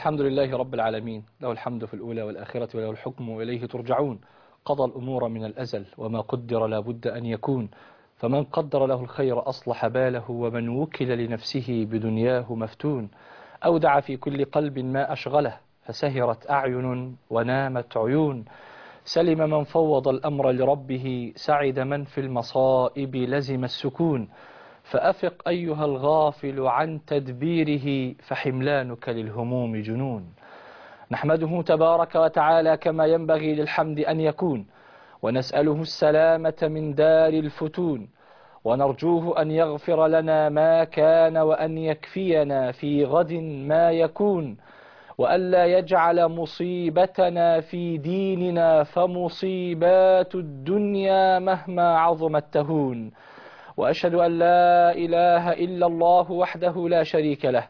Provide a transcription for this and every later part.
الحمد لله رب العالمين له الحمد في الأولى والآخرة وله الحكم وإليه ترجعون قضى الأمور من الأزل وما قدر لا بد أن يكون فمن قدر له الخير أصلح باله ومن وكل لنفسه بدنياه مفتون أودع في كل قلب ما أشغله فسهرت أعين ونامت عيون سلم من فوض الأمر لربه سعد من في المصائب لزم السكون فأفق أيها الغافل عن تدبيره فحملانك للهموم جنون نحمده تبارك وتعالى كما ينبغي للحمد أن يكون ونسأله السلامة من دار الفتون ونرجوه أن يغفر لنا ما كان وأن يكفينا في غد ما يكون وألا يجعل مصيبتنا في ديننا فمصيبات الدنيا مهما عظمت تهون وأشهد أن لا إله إلا الله وحده لا شريك له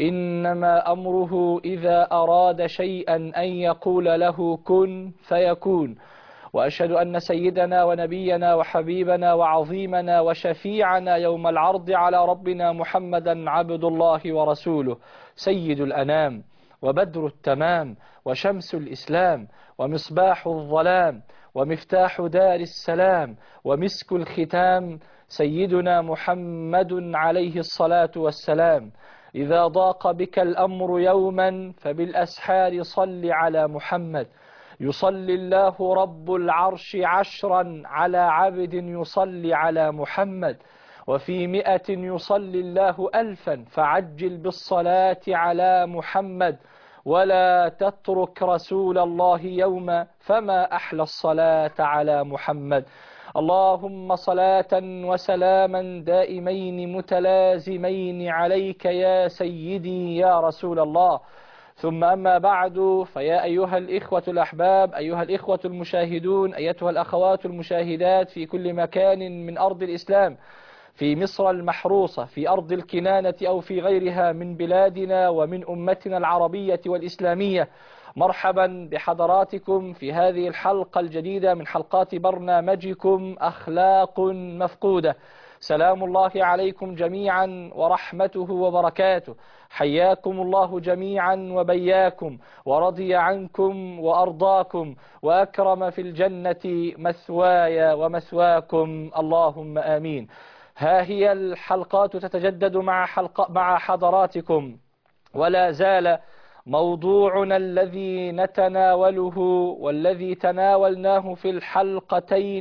إنما أمره إذا أراد شيئا أن يقول له كن فيكون وأشهد أن سيدنا ونبينا وحبيبنا وعظيمنا وشفيعنا يوم العرض على ربنا محمدا عبد الله ورسوله سيد الأنام وبدر التمام وشمس الإسلام ومصباح الظلام ومفتاح دار السلام ومسك الختام سيدنا محمد عليه الصلاة والسلام إذا ضاق بك الأمر يوما فبالأسحار صل على محمد يصلي الله رب العرش عشرا على عبد يصلي على محمد وفي مئة يصلي الله ألفا فعجل بالصلاة على محمد ولا تترك رسول الله يوما فما أحلى الصلاة على محمد اللهم صلاة وسلاما دائمين متلازمين عليك يا سيدي يا رسول الله ثم أما بعد فيا أيها الإخوة الأحباب أيها الإخوة المشاهدون أيتها الأخوات المشاهدات في كل مكان من أرض الإسلام في مصر المحروسة في أرض الكنانة أو في غيرها من بلادنا ومن أمتنا العربية والإسلامية مرحبا بحضراتكم في هذه الحلقة الجديدة من حلقات برنامجكم أخلاق مفقودة سلام الله عليكم جميعا ورحمته وبركاته حياكم الله جميعا وبياكم ورضي عنكم وأرضاكم وأكرم في الجنة مثواي ومثواكم اللهم آمين ها هي الحلقات تتجدد مع, حلق مع حضراتكم ولا زال موضوعنا الذي نتناوله والذي تناولناه في الحلقتين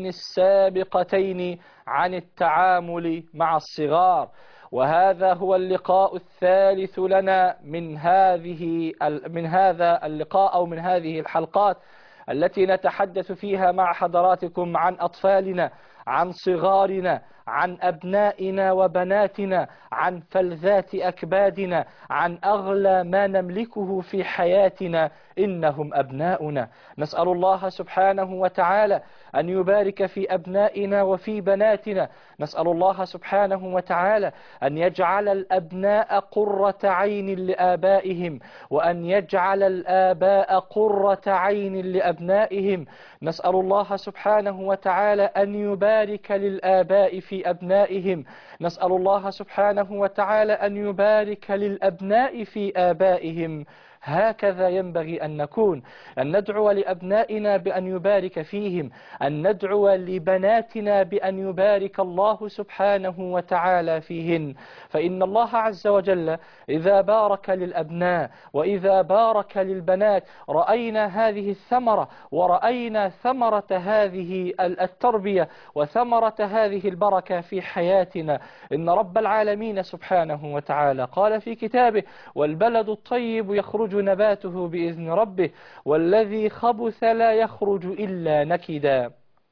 السابقتين عن التعامل مع الصغار وهذا هو اللقاء الثالث لنا من هذه من هذا اللقاء أو من هذه الحلقات التي نتحدث فيها مع حضراتكم عن أطفالنا عن صغارنا عن أبنائنا وبناتنا عن فلذات أكبادنا عن أغلى ما نملكه في حياتنا إنهم أبناؤنا نسأل الله سبحانه وتعالى أن يبارك في أبنائنا وفي بناتنا نسأل الله سبحانه وتعالى أن يجعل الأبناء قرة عين لآبائهم وأن يجعل الآباء قرة عين لأبنائهم نسأل الله سبحانه وتعالى أن يبارك للآباء في أبنائهم نسأل الله سبحانه وتعالى أن يبارك للأبناء في آبائهم هكذا ينبغي أن نكون أن ندعو لأبنائنا بأن يبارك فيهم أن ندعو لبناتنا بأن يبارك الله سبحانه وتعالى فيهن فإن الله عز وجل إذا بارك للأبناء وإذا بارك للبنات رأينا هذه الثمرة ورأينا ثمرة هذه التربية وثمرة هذه البركة في حياتنا إن رب العالمين سبحانه وتعالى قال في كتابه والبلد الطيب يخرج نباته بإذن ربه والذي خبث لا يخرج إلا نكدا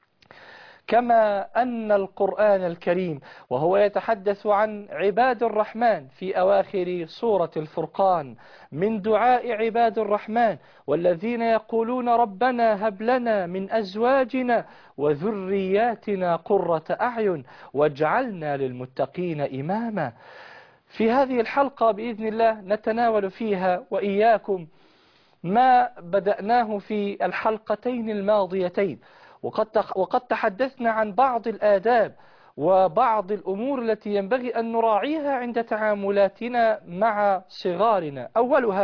كما أن القرآن الكريم وهو يتحدث عن عباد الرحمن في أواخر سورة الفرقان من دعاء عباد الرحمن والذين يقولون ربنا هب لنا من أزواجنا وذرياتنا قرة أعين واجعلنا للمتقين إماما في هذه الحلقة بإذن الله نتناول فيها وإياكم ما بدأناه في الحلقتين الماضيتين وقد وقد تحدثنا عن بعض الآداب وبعض الأمور التي ينبغي أن نراعيها عند تعاملاتنا مع صغارنا أولها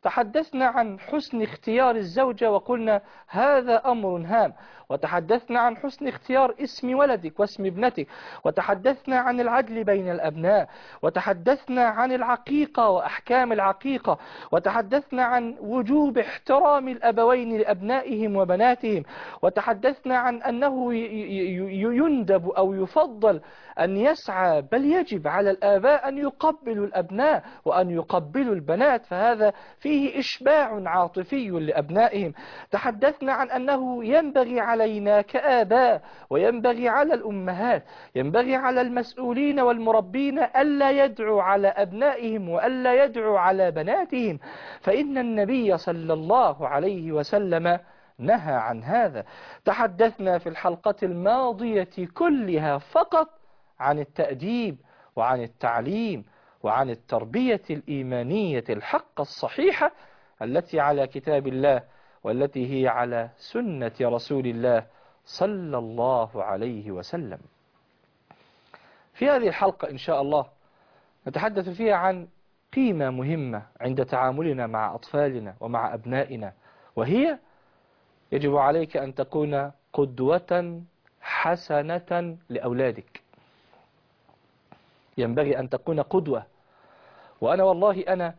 تحدثنا عن حسن اختيار الزوجة وقلنا هذا أمر هام وتحدثنا عن حسن اختيار اسم ولدك واسم ابنتك وتحدثنا عن العدل بين الأبناء وتحدثنا عن العقيقة وأحكام العقيقة وتحدثنا عن وجوب احترام الأبوين لأبنائهم وبناتهم وتحدثنا عن أنه يندب أو يفضل أن يسعى بل يجب على الآباء أن يقبلوا الأبناء وأن يقبلوا البنات فهذا فيه إشباع عاطفي لأبنائهم تحدثنا عن أنه ينبغي علينا كآباء وينبغي على الأمهات ينبغي على المسؤولين والمربين ألا يدعوا على أبنائهم وألا يدعوا على بناتهم فإن النبي صلى الله عليه وسلم نهى عن هذا تحدثنا في الحلقة الماضية كلها فقط عن التأديب وعن التعليم وعن التربية الإيمانية الحق الصحيحة التي على كتاب الله والتي هي على سنة رسول الله صلى الله عليه وسلم في هذه الحلقة إن شاء الله نتحدث فيها عن قيمة مهمة عند تعاملنا مع أطفالنا ومع أبنائنا وهي يجب عليك أن تكون قدوة حسنة لأولادك ينبغي أن تكون قدوة وأنا والله أنا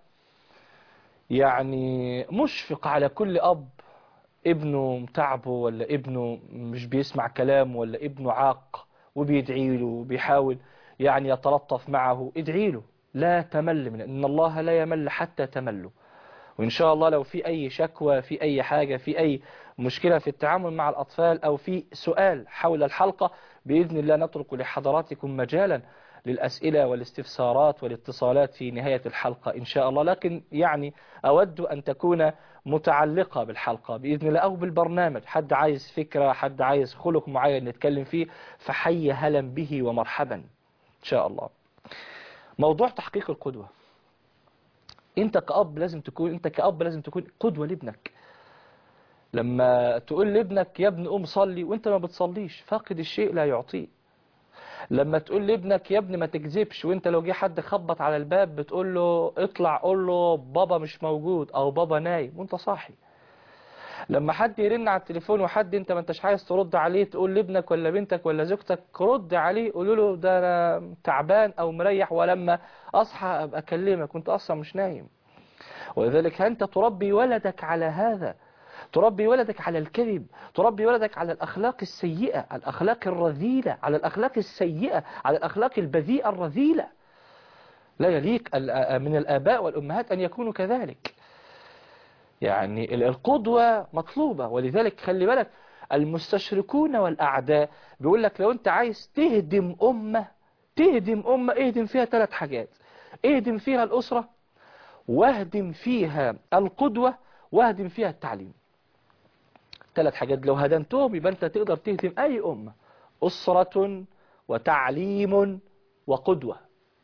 يعني مشفق على كل أب ابنه متعبه ولا ابنه مش بيسمع كلامه ولا ابنه عاق وبيدعي له وبيحاول يعني يتلطف معه ادعي له لا تمل من إن الله لا يمل حتى تملوا وإن شاء الله لو في أي شكوى في أي حاجة في أي مشكلة في التعامل مع الأطفال أو في سؤال حول الحلقة بإذن الله نترك لحضراتكم مجالا للأسئلة والاستفسارات والاتصالات في نهاية الحلقة إن شاء الله لكن يعني أود أن تكون متعلقة بالحلقة بإذن الله أو بالبرنامج حد عايز فكرة حد عايز خلق معين نتكلم فيه فحي هلا به ومرحبا إن شاء الله موضوع تحقيق القدوة انت كأب لازم تكون انت كأب لازم تكون قدوة لابنك لما تقول لابنك يا ابني قوم صلي وانت ما بتصليش فاقد الشيء لا يعطيه لما تقول لابنك يا ابني ما تكذبش وانت لو جه حد خبط على الباب بتقول له اطلع قول له بابا مش موجود او بابا نايم وانت صاحي لما حد يرن على التليفون وحد انت ما انتش عايز ترد عليه تقول لابنك ولا بنتك ولا زوجتك رد عليه قول له ده انا تعبان او مريح ولما اصحى ابقى اكلمك وانت اصلا مش نايم ولذلك انت تربي ولدك على هذا تربي ولدك على الكذب تربي ولدك على الأخلاق السيئة الأخلاق الرذيلة على الأخلاق السيئة على الأخلاق البذيئة الرذيلة لا يليق من الآباء والأمهات أن يكونوا كذلك يعني القدوة مطلوبة ولذلك خلي بالك المستشركون والأعداء بيقول لك لو أنت عايز تهدم أمة تهدم أمة اهدم فيها ثلاث حاجات اهدم فيها الأسرة واهدم فيها القدوة واهدم فيها التعليم ثلاث حاجات لو هدمتهم يبقى أنت تقدر تهدم أي أمة أسرة وتعليم وقدوة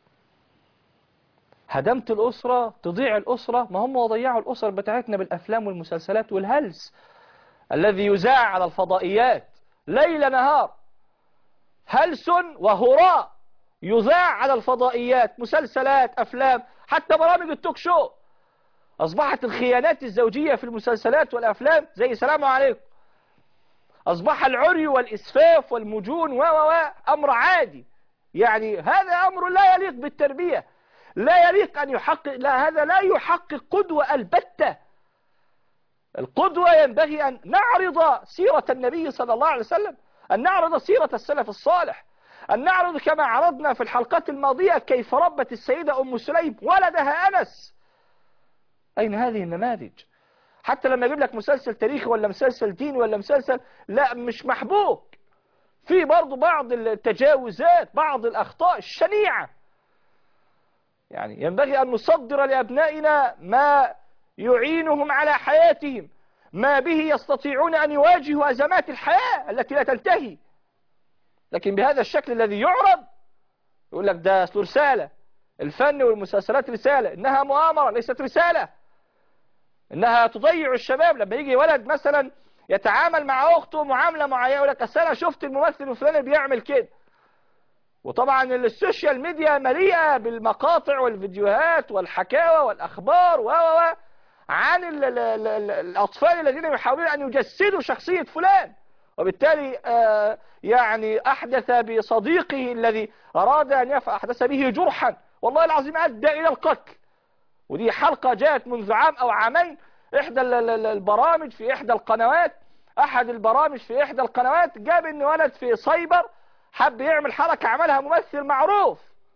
هدمت الأسرة تضيع الأسرة ما هم وضيعوا الأسر بتاعتنا بالأفلام والمسلسلات والهلس الذي يذاع على الفضائيات ليل نهار هلس وهراء يذاع على الفضائيات مسلسلات أفلام حتى برامج التوك شو أصبحت الخيانات الزوجية في المسلسلات والأفلام زي سلام عليكم أصبح العري والإسفاف والمجون و و أمر عادي يعني هذا أمر لا يليق بالتربية لا يليق أن يحقق لا هذا لا يحقق قدوة البتة القدوة ينبغي أن نعرض سيرة النبي صلى الله عليه وسلم أن نعرض سيرة السلف الصالح أن نعرض كما عرضنا في الحلقات الماضية كيف ربت السيدة أم سليم ولدها أنس أين هذه النماذج حتى لما يجيب لك مسلسل تاريخي ولا مسلسل ديني ولا مسلسل لا مش محبوك في برضو بعض التجاوزات بعض الأخطاء الشنيعة يعني ينبغي أن نصدر لأبنائنا ما يعينهم على حياتهم ما به يستطيعون أن يواجهوا أزمات الحياة التي لا تنتهي لكن بهذا الشكل الذي يعرض يقول لك ده رسالة الفن والمسلسلات رسالة إنها مؤامرة ليست رسالة إنها تضيع الشباب لما يجي ولد مثلا يتعامل مع أخته معاملة معينة يقول لك أصل أنا شفت الممثل الفلاني بيعمل كده وطبعا السوشيال ميديا مليئة بالمقاطع والفيديوهات والحكاوى والأخبار و و عن عن ال ال ال ال الأطفال الذين يحاولون أن يجسدوا شخصية فلان وبالتالي آه يعني أحدث بصديقه الذي أراد أن يفعل أحدث به جرحا والله العظيم أدى إلى القتل ودي حلقة جاءت منذ عام أو عامين إحدى البرامج في إحدى القنوات أحد البرامج في إحدى القنوات جاب إن ولد في سايبر حب يعمل حركة عملها ممثل معروف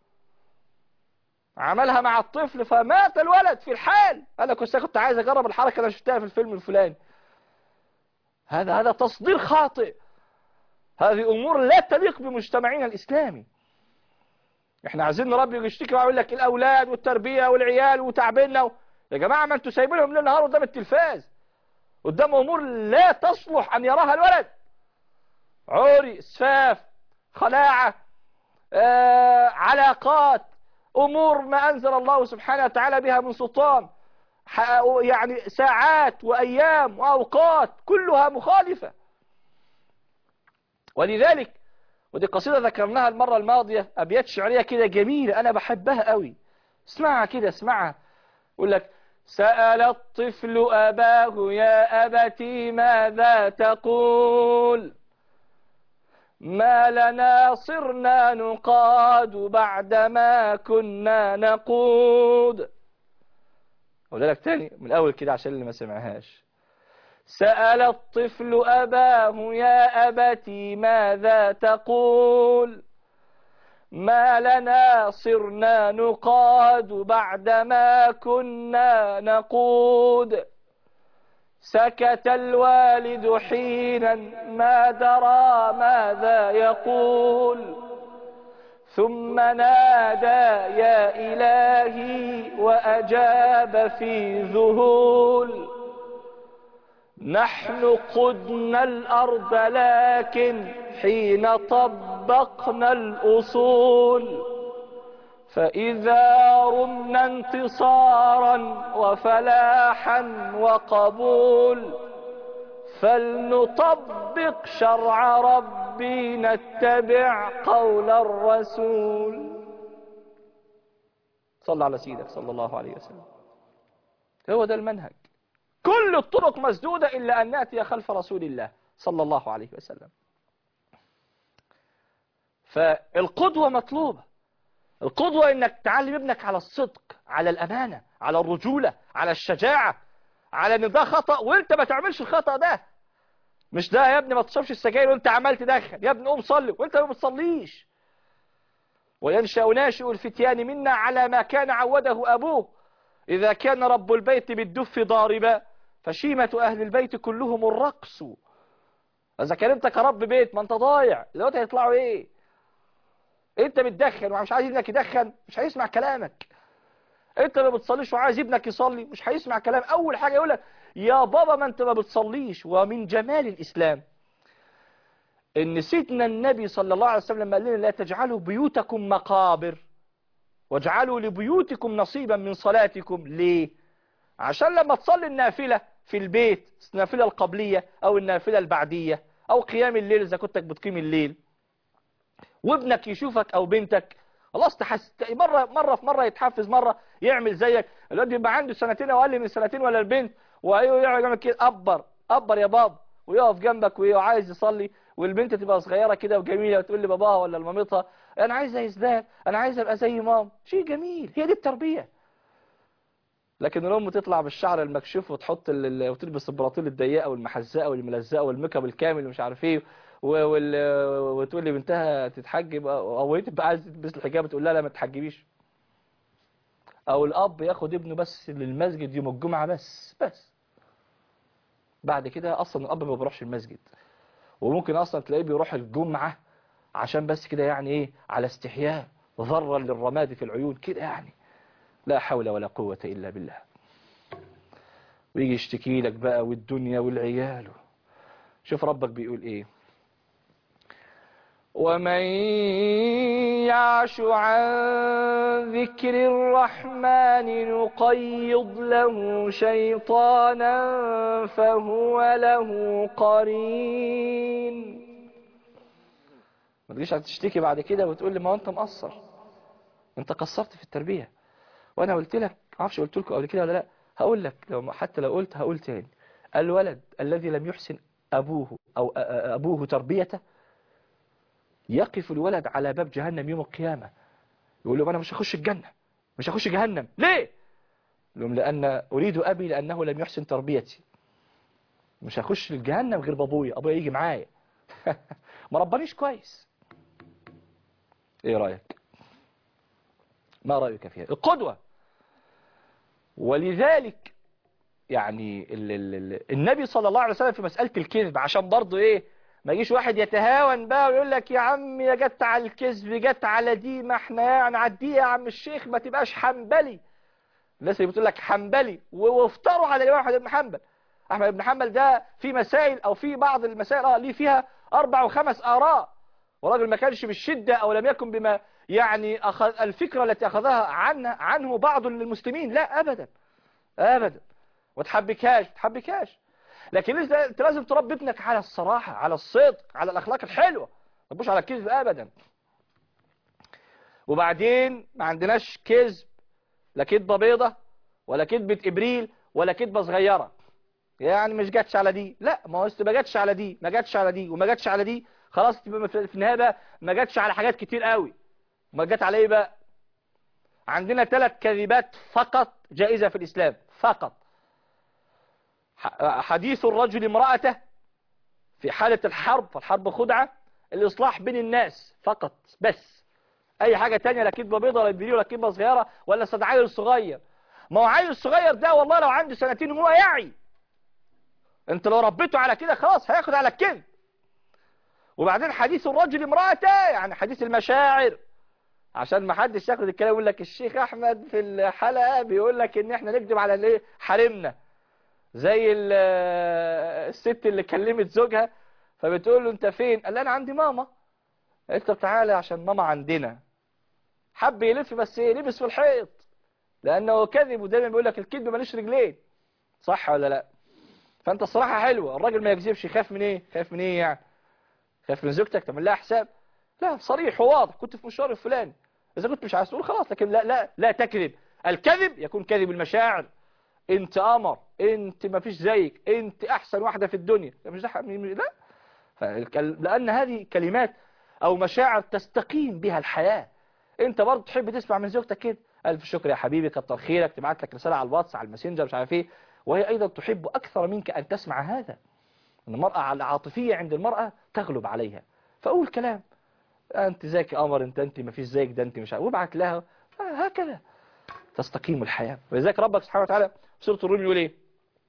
عملها مع الطفل فمات الولد في الحال قال لك كنت عايز اجرب الحركة اللي شفتها في الفيلم الفلاني هذا هذا تصدير خاطئ هذه امور لا تليق بمجتمعنا الاسلامي احنا عايزين نربي ويشتكي ويقول لك الاولاد والتربيه والعيال وتعبنا و... يا جماعه ما انتوا سايبينهم ليل نهار قدام التلفاز قدام امور لا تصلح ان يراها الولد عوري اسفاف خلاعه آه، علاقات امور ما انزل الله سبحانه وتعالى بها من سلطان يعني ساعات وايام واوقات كلها مخالفة ولذلك ودي قصيدة ذكرناها المرة الماضية ابيات شعرية كده جميلة انا بحبها قوي اسمعها كده اسمعها يقول لك سأل الطفل أباه يا أبتي ماذا تقول ما لنا صرنا نقاد بعدما كنا نقود أقول لك تاني من الأول كده عشان اللي ما سمعهاش سأل الطفل أباه يا أبتي ماذا تقول ما لنا صرنا نقاد بعدما كنا نقود سكت الوالد حينا ما درى ماذا يقول ثم نادى يا إلهي وأجاب في ذهول نحن قدنا الأرض لكن حين طبقنا الأصول فإذا رمنا انتصارا وفلاحا وقبول فلنطبق شرع ربي نتبع قول الرسول صلى على سيدك صلى الله عليه وسلم هو ده المنهج كل الطرق مسدودة إلا أن نأتي خلف رسول الله صلى الله عليه وسلم فالقدوة مطلوبة القدوة انك تعلم ابنك على الصدق على الامانة على الرجولة على الشجاعة على ان ده خطأ وانت ما تعملش الخطأ ده مش ده يا ابني ما تشربش السجاير وانت عمال تدخن يا ابني قوم صلي وانت ما بتصليش وينشأ ناشئ الفتيان منا على ما كان عوده ابوه اذا كان رب البيت بالدف ضاربا فشيمة اهل البيت كلهم الرقص اذا كان انت كرب بيت ما انت ضايع دلوقتي هيطلعوا ايه انت بتدخن ومش عايز ابنك يدخن مش هيسمع كلامك انت ما بتصليش وعايز ابنك يصلي مش هيسمع كلام اول حاجة يقول لك يا بابا ما انت ما بتصليش ومن جمال الاسلام ان سيدنا النبي صلى الله عليه وسلم قال لنا لا تجعلوا بيوتكم مقابر واجعلوا لبيوتكم نصيبا من صلاتكم ليه عشان لما تصلي النافلة في البيت النافلة القبلية او النافلة البعدية او قيام الليل اذا كنتك بتقيم الليل وابنك يشوفك او بنتك خلاص تحس مرة مرة في مرة يتحفز مرة يعمل زيك الواد يبقى عنده سنتين او اقل من سنتين ولا البنت وايوه يعمل كده ابر ابر يا باب ويقف جنبك وعايز يصلي والبنت تبقى صغيرة كده وجميلة وتقول لي باباها ولا لمامتها انا عايز ازداد انا عايز ابقى زي مام شيء جميل هي دي التربية لكن الام تطلع بالشعر المكشوف وتحط ال... وتلبس البراطيل الضيقه والمحزقه والملزقه والميك اب الكامل ومش عارف ايه وال... وتقول لي بنتها تتحجب او هي تبقى عايزه تلبس الحجاب تقول لها لا ما تحجبيش او الاب ياخد ابنه بس للمسجد يوم الجمعه بس بس بعد كده اصلا الاب ما بيروحش المسجد وممكن اصلا تلاقيه بيروح الجمعه عشان بس كده يعني ايه على استحياء ضرا للرماد في العيون كده يعني لا حول ولا قوة إلا بالله ويجي يشتكي لك بقى والدنيا والعيال شوف ربك بيقول ايه ومن يعش عن ذكر الرحمن نقيض له شيطانا فهو له قرين ما تجيش هتشتكي بعد كده وتقول لي ما انت مقصر انت قصرت في التربية وانا قلت لك معرفش قلت لكم قبل كده ولا لا هقول لك لو حتى لو قلت هقول تاني الولد الذي لم يحسن أبوه أو أبوه تربيته يقف الولد على باب جهنم يوم القيامة يقول لهم أنا مش هخش الجنة مش هخش جهنم ليه لهم لأن أريد أبي لأنه لم يحسن تربيتي مش هخش الجهنم غير بابويا أبويا يجي معايا ما ربانيش كويس ايه رأيك ما رأيك فيها القدوة ولذلك يعني ال ال ال النبي صلى الله عليه وسلم في مسألة الكذب عشان برضه ايه ما يجيش واحد يتهاون بقى ويقول لك يا عم يا جت على الكذب جت على دي ما احنا يعني عديه يا عم الشيخ ما تبقاش حنبلي الناس اللي بتقول لك حنبلي وافتروا على الامام احمد بن حنبل احمد بن حنبل ده في مسائل او في بعض المسائل اه ليه فيها اربع وخمس اراء وراجل ما كانش بالشدة او لم يكن بما يعني أخذ الفكرة التي اخذها عنه عنه بعض المسلمين لا ابدا ابدا وتحبكاش تحبكاش لكن انت لازم تربي ابنك على الصراحة على الصدق على الاخلاق الحلوة ما تبوش على الكذب ابدا وبعدين ما عندناش كذب لا كذبة بيضة ولا كذبة ابريل ولا كذبة صغيرة يعني مش جاتش على دي لا ما هو ما جاتش على دي ما جاتش على دي وما جاتش على دي خلاص تبقى في النهايه بقى ما جاتش على حاجات كتير قوي ما جات على ايه بقى عندنا ثلاث كذبات فقط جائزة في الإسلام فقط حديث الرجل امرأته في حالة الحرب فالحرب خدعة الإصلاح بين الناس فقط بس أي حاجة تانية لا كذبة بيضة ولا كبيرة ولا كذبة صغيرة ولا صد عيل صغير ما هو عيل صغير ده والله لو عنده سنتين هو يعي انت لو ربيته على كده خلاص هياخد على الكذب وبعدين حديث الرجل امرأته يعني حديث المشاعر عشان ما حدش ياخد الكلام يقول لك الشيخ احمد في الحلقة بيقول لك ان احنا نكذب على الايه حرمنا زي الست اللي كلمت زوجها فبتقول له انت فين قال لها انا عندي ماما قلت طب تعالى عشان ماما عندنا حب يلف بس ايه لبس في الحيط لانه كذب ودايما بيقول لك الكذب ماليش رجلين صح ولا لا فانت الصراحة حلوة الراجل ما يكذبش يخاف من ايه خايف من ايه يعني خايف من زوجتك تعمل لها حساب لا صريح وواضح كنت في مشوار الفلاني اذا كنت مش عايز تقول خلاص لكن لا لا لا تكذب الكذب يكون كذب المشاعر انت قمر انت ما فيش زيك انت احسن واحدة في الدنيا مش ده لا لان هذه كلمات او مشاعر تستقيم بها الحياة انت برضه تحب تسمع من زوجتك كده الف شكر يا حبيبي كتر خيرك تبعت لك رسالة على الواتس على الماسنجر مش عارف ايه وهي ايضا تحب اكثر منك ان تسمع هذا ان المرأة العاطفية عند المرأة تغلب عليها فاقول كلام انت زيك قمر انت انت ما فيش زيك ده انت مش عارف وابعت لها هكذا تستقيم الحياة ولذلك ربك سبحانه وتعالى في سورة الروم يقول ايه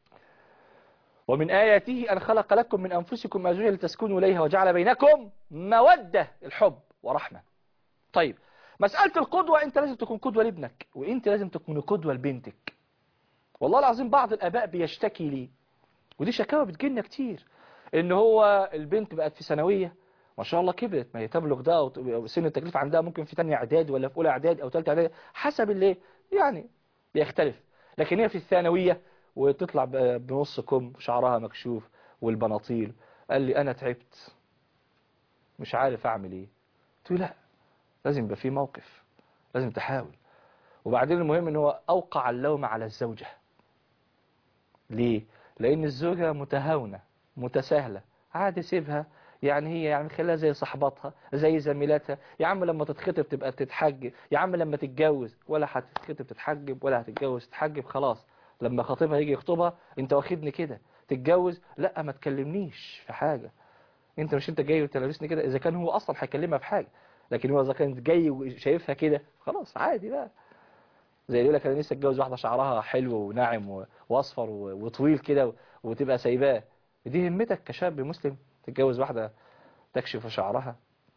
ومن آياته أن خلق لكم من أنفسكم أزواجا لتسكنوا إليها وجعل بينكم مودة الحب ورحمة طيب مسألة القدوة أنت لازم تكون قدوة لابنك وأنت لازم تكون قدوة لبنتك والله العظيم بعض الآباء بيشتكي لي ودي شكاوى بتجيلنا كتير إن هو البنت بقت في ثانوية ما شاء الله كبرت ما هي تبلغ ده أو سن التكليف عندها ممكن في تانية إعداد ولا في أولى إعداد أو ثالثة إعداد حسب اللي يعني بيختلف لكن هي في الثانوية وتطلع بنص كم شعرها مكشوف والبناطيل قال لي أنا تعبت مش عارف أعمل إيه قلت له لا لازم يبقى في موقف لازم تحاول وبعدين المهم ان هو أوقع اللوم على الزوجة ليه؟ لأن الزوجة متهاونة متساهلة عادي سيبها يعني هي يعني خليها زي صحباتها زي زميلاتها يا عم لما تتخطب تبقى تتحجب يا عم لما تتجوز ولا هتتخطب تتحجب ولا هتتجوز تتحجب خلاص لما خطيبها يجي يخطبها انت واخدني كده تتجوز لا ما تكلمنيش في حاجة انت مش انت جاي وتلبسني كده اذا كان هو اصلا هيكلمها في حاجة لكن هو اذا كان جاي وشايفها كده خلاص عادي بقى زي يقول لك انا لسه اتجوز واحده شعرها حلو وناعم واصفر وطويل كده وتبقى سايباه دي همتك كشاب مسلم تتجوز واحده تكشف شعرها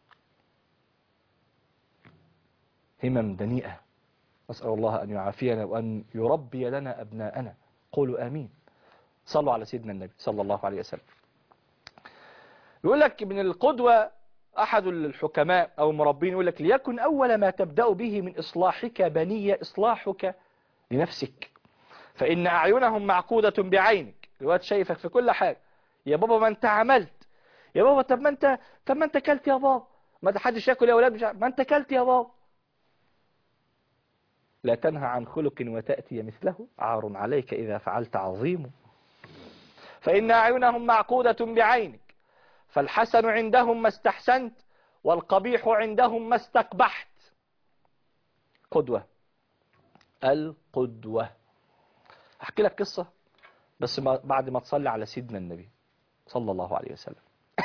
همم دنيئه نسال الله ان يعافينا وان يربي لنا ابناءنا قولوا امين صلوا على سيدنا النبي صلى الله عليه وسلم يقول لك من القدوه أحد الحكماء أو المربين يقول لك ليكن أول ما تبدأ به من إصلاحك بنية إصلاحك لنفسك فإن أعينهم معقودة بعينك الواد شايفك في كل حاجة يا بابا ما أنت عملت يا بابا طب ما أنت طب ما أنت كلت يا بابا ما حدش ياكل يا أولاد مش ما أنت كلت يا بابا لا تنهى عن خلق وتأتي مثله عار عليك إذا فعلت عظيم فإن أعينهم معقودة بعينك فالحسن عندهم ما استحسنت والقبيح عندهم ما استقبحت قدوة القدوة أحكي لك قصة بس ما بعد ما تصلي على سيدنا النبي صلى الله عليه وسلم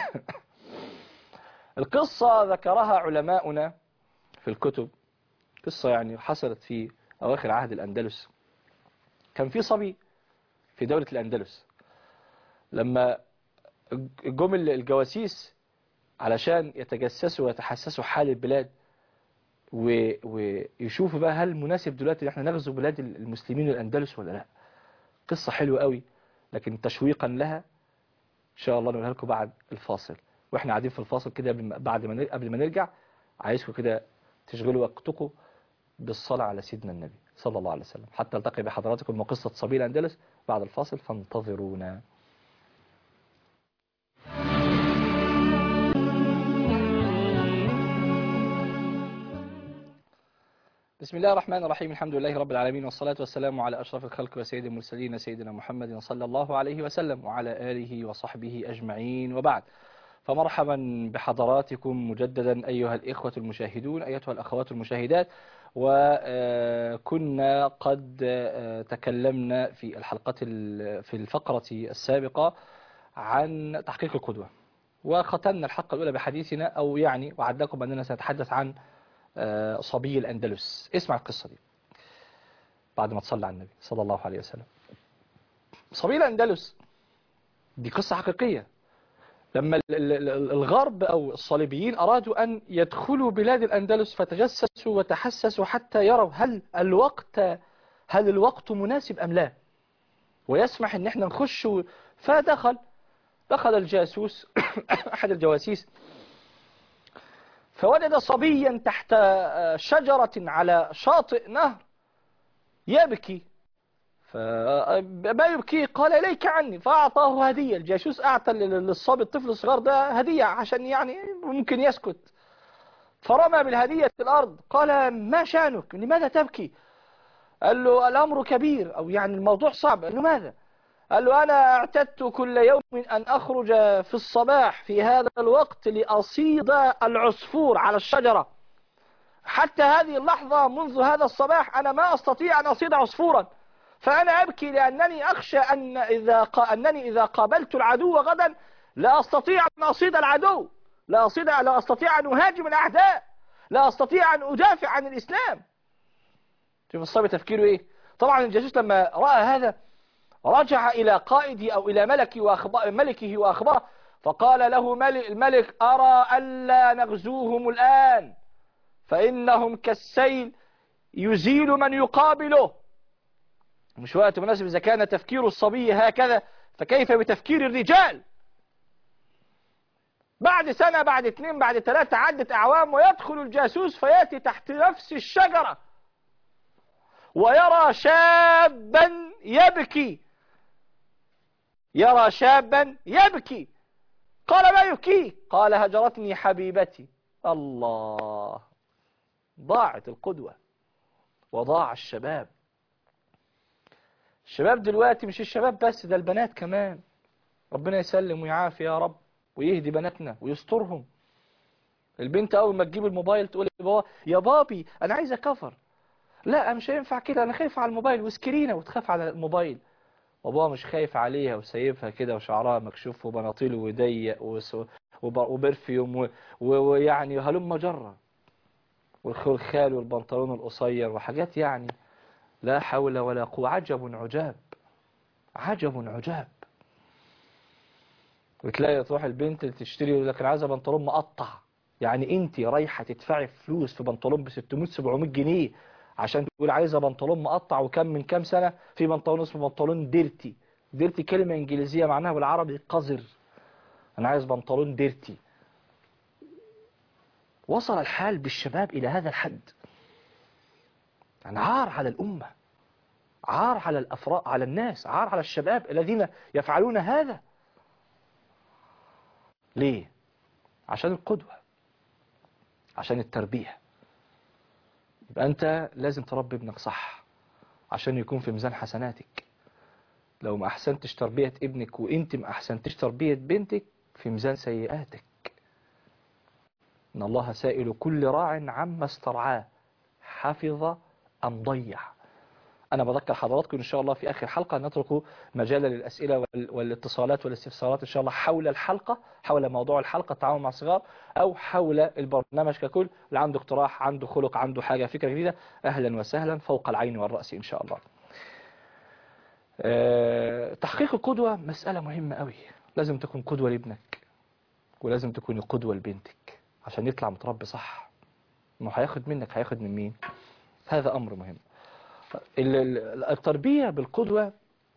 القصة ذكرها علماؤنا في الكتب قصة يعني حصلت في أواخر عهد الأندلس كان في صبي في دولة الأندلس لما جم الجواسيس علشان يتجسسوا ويتحسسوا حال البلاد و... ويشوفوا بقى هل مناسب دلوقتي ان احنا نغزو بلاد المسلمين الأندلس ولا لا قصة حلوة قوي لكن تشويقا لها ان شاء الله نقولها لكم بعد الفاصل واحنا قاعدين في الفاصل كده بعد ما قبل ما نرجع عايزكم كده تشغلوا وقتكم بالصلاة على سيدنا النبي صلى الله عليه وسلم حتى التقي بحضراتكم وقصة صبي الأندلس بعد الفاصل فانتظرونا بسم الله الرحمن الرحيم الحمد لله رب العالمين والصلاة والسلام على أشرف الخلق وسيد المرسلين سيدنا محمد صلى الله عليه وسلم وعلى آله وصحبه أجمعين وبعد فمرحبا بحضراتكم مجددا أيها الإخوة المشاهدون أيتها الأخوات المشاهدات وكنا قد تكلمنا في الحلقة في الفقرة السابقة عن تحقيق القدوة وختمنا الحلقة الأولى بحديثنا أو يعني وعدناكم أننا سنتحدث عن صبي الأندلس اسمع القصة دي بعد ما تصلى على النبي صلى الله عليه وسلم صبي الأندلس دي قصة حقيقية لما الغرب أو الصليبيين أرادوا أن يدخلوا بلاد الأندلس فتجسسوا وتحسسوا حتى يروا هل الوقت هل الوقت مناسب أم لا ويسمح أن احنا نخش فدخل دخل الجاسوس أحد الجواسيس فوجد صبيا تحت شجرة على شاطئ نهر يبكي فما يبكي قال إليك عني فأعطاه هدية الجاسوس أعطى للصبي الطفل الصغير ده هدية عشان يعني ممكن يسكت فرمى بالهدية في الأرض قال ما شانك لماذا تبكي قال له الأمر كبير أو يعني الموضوع صعب قال له ماذا قال له أنا اعتدت كل يوم أن أخرج في الصباح في هذا الوقت لأصيد العصفور على الشجرة حتى هذه اللحظة منذ هذا الصباح أنا ما أستطيع أن أصيد عصفورا فأنا أبكي لأنني أخشى أن إذا ق... أنني إذا قابلت العدو غدا لا أستطيع أن أصيد العدو لا, أصيد... لا أستطيع أن أهاجم الأعداء لا أستطيع أن أدافع عن الإسلام شوف الصبي تفكيره إيه طبعا الجاسوس لما رأى هذا رجع إلى قائده أو إلى ملكه وأخبار ملكه وأخبره فقال له ملك الملك أرى ألا نغزوهم الآن فإنهم كالسيل يزيل من يقابله مش وقت مناسب إذا كان تفكير الصبي هكذا فكيف بتفكير الرجال بعد سنة بعد اثنين بعد ثلاثة عدة أعوام ويدخل الجاسوس فيأتي تحت نفس الشجرة ويرى شابا يبكي يرى شابا يبكي قال ما يبكي قال هجرتني حبيبتي الله ضاعت القدوة وضاع الشباب الشباب دلوقتي مش الشباب بس ده البنات كمان ربنا يسلم ويعافي يا رب ويهدي بناتنا ويسترهم البنت اول ما تجيب الموبايل تقول بابا يا بابي انا عايزه كفر لا مش هينفع كده انا خايف على الموبايل وسكرينه وتخاف على الموبايل وابوها مش خايف عليها وسايبها كده وشعرها مكشوف وبناطيله وضيق وبرفيوم ويعني هلم جرة والخلخال والبنطلون القصير وحاجات يعني لا حول ولا قوة عجب عجاب عجب عجاب وتلاقي تروح البنت تشتري يقول لك انا عايزه بنطلون مقطع يعني انت رايحه تدفعي فلوس في بنطلون ب 600 700 جنيه عشان تقول عايزه بنطلون مقطع وكم من كام سنه في بنطلون اسمه بنطلون ديرتي ديرتي كلمه انجليزيه معناها بالعربي قذر انا عايز بنطلون ديرتي وصل الحال بالشباب الى هذا الحد يعني عار على الامه عار على الافراد على الناس عار على الشباب الذين يفعلون هذا ليه عشان القدوه عشان التربيه يبقى أنت لازم تربي ابنك صح عشان يكون في ميزان حسناتك لو ما أحسنتش تربية ابنك وإنت ما أحسنتش تربية بنتك في ميزان سيئاتك إن الله سائل كل راع عما استرعاه حفظ أم ضيع أنا بذكر حضراتكم إن شاء الله في آخر حلقة نترك مجالا للأسئلة وال- والاتصالات والاستفسارات إن شاء الله حول الحلقة حول موضوع الحلقة التعاون مع الصغار أو حول البرنامج ككل اللي عنده اقتراح عنده خلق عنده حاجة فكرة جديدة أهلا وسهلا فوق العين والرأس إن شاء الله آه، تحقيق القدوة مسألة مهمة قوي لازم تكون قدوة لابنك ولازم تكوني قدوة لبنتك عشان يطلع متربي صح ما هياخد منك هياخد من مين هذا أمر مهم ال- ال- التربية بالقدوة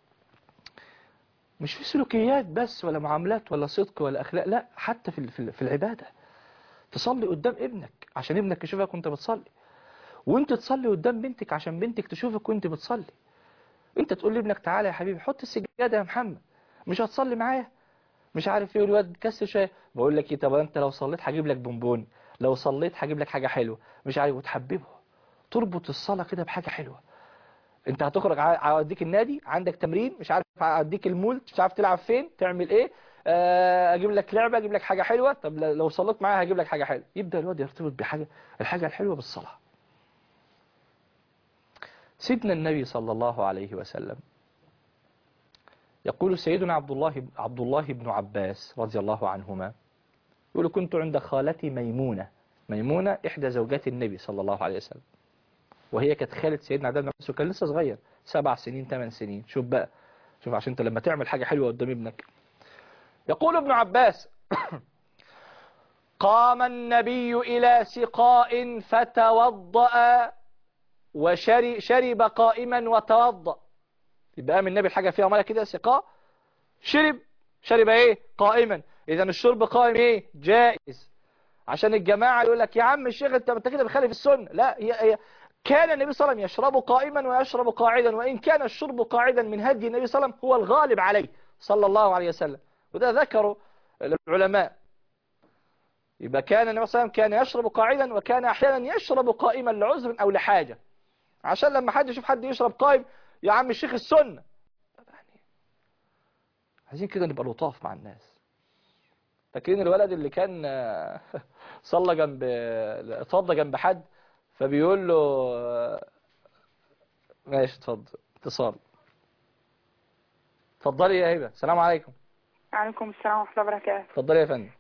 مش في سلوكيات بس ولا معاملات ولا صدق ولا أخلاق لا حتى في ال- في ال- في العبادة تصلي قدام ابنك عشان ابنك يشوفك وانت بتصلي وانت تصلي قدام بنتك عشان بنتك تشوفك وانت بتصلي انت تقول لابنك تعالى يا حبيبي حط السجادة يا محمد مش هتصلي معايا مش عارف ايه الواد كسر شويه بقول لك ايه طب انت لو صليت هجيب لك بونبون لو صليت هجيب لك حاجه حلوه مش عارف وتحببه تربط الصلاه كده بحاجه حلوه انت هتخرج ع- اوديك النادي عندك تمرين مش عارف اوديك المول مش عارف تلعب فين تعمل ايه آه، اجيب لك لعبه اجيب لك حاجه حلوه طب ل- لو صليت معايا هجيب لك حاجه حلوه يبدا الواد يرتبط بحاجه الحاجه الحلوه بالصلاه سيدنا النبي صلى الله عليه وسلم يقول سيدنا عبد الله عبد الله بن عباس رضي الله عنهما يقول كنت عند خالتي ميمونة ميمونة إحدى زوجات النبي صلى الله عليه وسلم وهي كانت خالة سيدنا عبد الله بن عباس وكان لسه صغير سبع سنين ثمان سنين شوف بقى شوف عشان انت لما تعمل حاجة حلوة قدام ابنك يقول ابن عباس قام النبي إلى سقاء فتوضأ وشرب شرب قائما وتوضأ يبقى قام النبي الحاجة فيها مالها كده سقاء شرب شرب ايه قائما اذا الشرب قائم ايه جائز عشان الجماعة يقول لك يا عم الشيخ انت انت كده بتخالف السنة لا هي هي كان النبي صلى الله عليه وسلم يشرب قائما ويشرب قاعدا وإن كان الشرب قاعدا من هدي النبي صلى الله عليه وسلم هو الغالب عليه صلى الله عليه وسلم وده ذكره العلماء يبقى كان النبي صلى الله عليه وسلم كان يشرب قاعدا وكان أحيانا يشرب قائما لعذر أو لحاجة عشان لما حد يشوف حد يشرب قائم يا عم الشيخ السنة طب يعني عايزين كده نبقى لطاف مع الناس فاكرين الولد اللي كان آه، صلى جنب اتوضى جنب حد فبيقول له آه، ماشي اتفضل اتصال اتفضلي يا هبه السلام عليكم عليكم السلام ورحمة الله وبركاته اتفضلي يا فندم